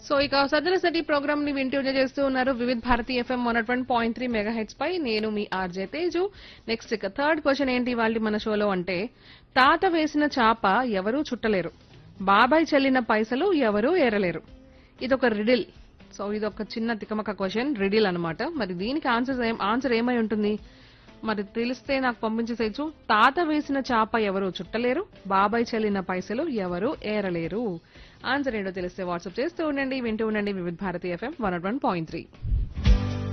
so ఇక సదన city programme ని వింటూ ఎంజాయ్ చేస్తూ ఉన్నారు Vividh Bharati FM one one point three megahertz పై నేను మీ ఆర్జే తేజు నెక్స్ట్ ఇక థర్డ్ క్వశ్చన్ ఏంటి వాళ్ళ మన షోలో అంటే తాత వేసిన చాప ఎవరూ చుట్టలేరు బాబాయ్ చెల్లిన పైసలు ఎవరూ ఏరలేరు ఇదొక రిడిల్ సో ఇదొక చిన్న తికమక క్వశ్చన్ రిడిల్ అన్నమాట మరి దీనికి ఆన్సర్ ఆన్సర్ ఏమై ఉంటుంది మరి తెలిస్తే నాకు పంపించేసేయచ్చు తాత వేసిన చాప ఎవరు చుట్టలేరు బాబాయ్ చెల్లిన పైసలు ఎవరు ఏరలేరు ఆన్సర్ ఏంటో తెలిస్తే వాట్సాప్ చేస్తూ ఉండండి వింటూ ఉండండి Vividh Bharati FM one one point three